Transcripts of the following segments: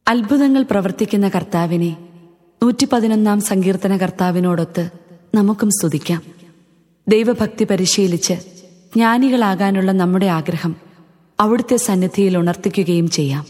അത്ഭുതങ്ങൾ പ്രവർത്തിക്കുന്ന കർത്താവിനെ നൂറ്റി പതിനൊന്നാം സങ്കീർത്തന കർത്താവിനോടൊത്ത് നമുക്കും സ്തുതിക്കാം ദൈവഭക്തി പരിശീലിച്ച് ജ്ഞാനികളാകാനുള്ള നമ്മുടെ ആഗ്രഹം അവിടുത്തെ സന്നിധിയിൽ ഉണർത്തിക്കുകയും ചെയ്യാം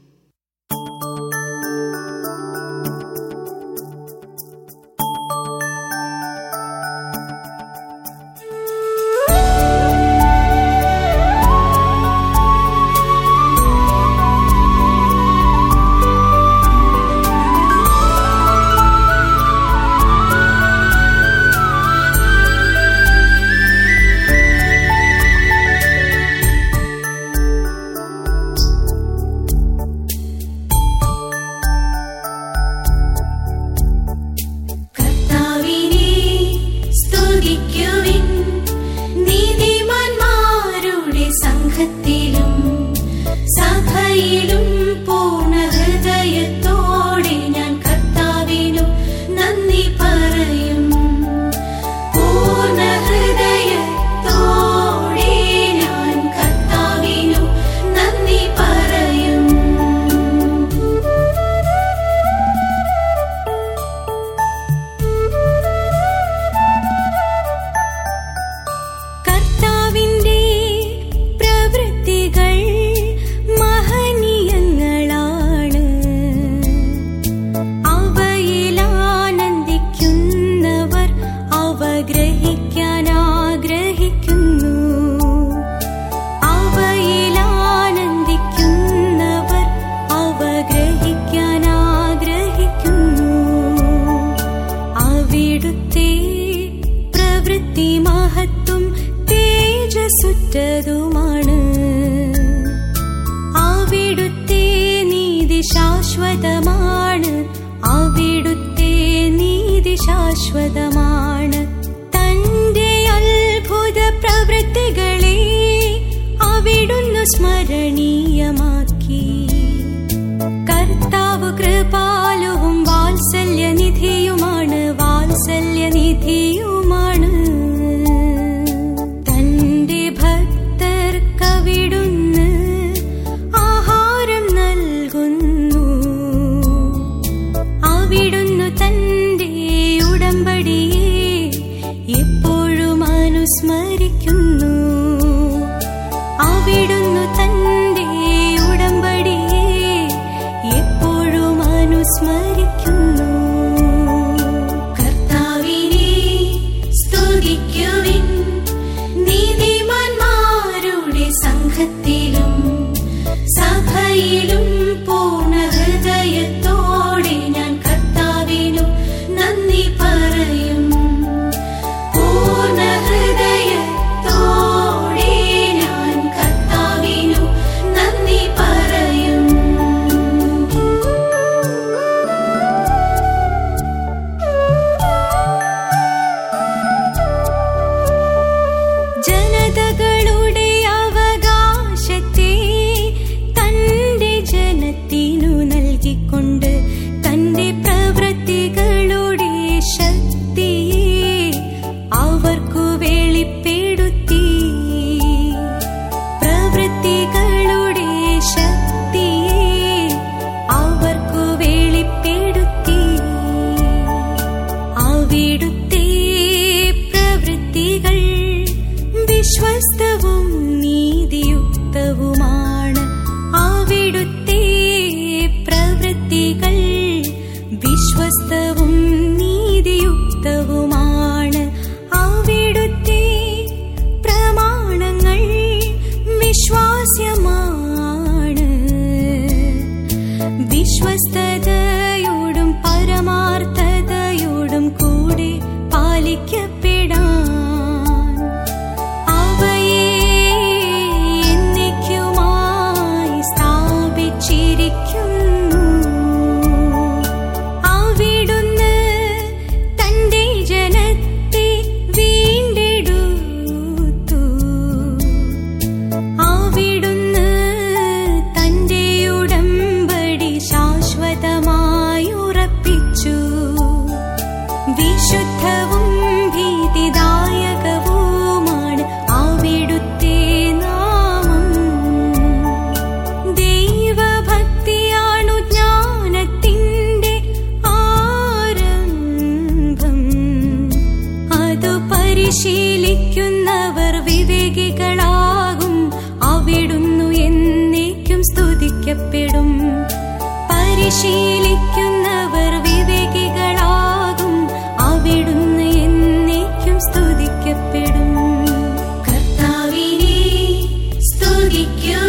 കർത്താവിനെ സ്തുതിക്കുവിൻ നീതിമാന്മാരുടെ സംഘത്തിലും സഭയിലും പൂർണ്ണ ഹൃദയത്തോടെ ഞാൻ കർത്താവിനു നന്ദി പറയും പൂർണ്ണ ഹൃദയത്തോടെ ഞാൻ കർത്താവിനു നന്ദി പറയും കർത്താവിന്റെ പ്രവൃത്തികൾ മഹനീയങ്ങളാണ് അവയിൽ ആനന്ദിക്കുന്നവർ അവ ഗ്രഹിക്കാൻ ആഗ്രഹിക്കുന്നു അവയിൽ ആനന്ദിക്കുന്നവർ അവ ഗ്രഹിക്കാൻ ആഗ്രഹിക്കുന്നു അവിടുത്തെ പ്രവൃത്തി മഹത്വം തേജസുറ്റതുമാണ് അവിടുത്തെ നീതി ശാശ്വതമാണ് അവിടുത്തെ നീതി ശാശ്വതമാണ് തന്റെ അത്ഭുത പ്രവൃത്തികളെ അവിടുന്ന് സ്മരണീയമാക്കി കർത്താവ് കൃപാലുവും വാത്സല്യനിധിയുമാണ് വാത്സല്യനിധിയുമാണ് തന്റെ ഭക്തർക്കവിടുന്ന് ആഹാരം നൽകുന്നു അവിടുന്ന് തന്റെ ഉടമ്പടിയെ എപ്പോഴും അനുസ്മരിക്കുന്നു അവിടുന്ന് തന്റെ ഉടമ്പടി പരിശീലിക്കുന്നവർ വിവേകികളാകും അവിടുന്ന് എന്നേക്കും സ്തുതിക്കപ്പെടും കർത്താവിനെ സ്തുതിക്കൂ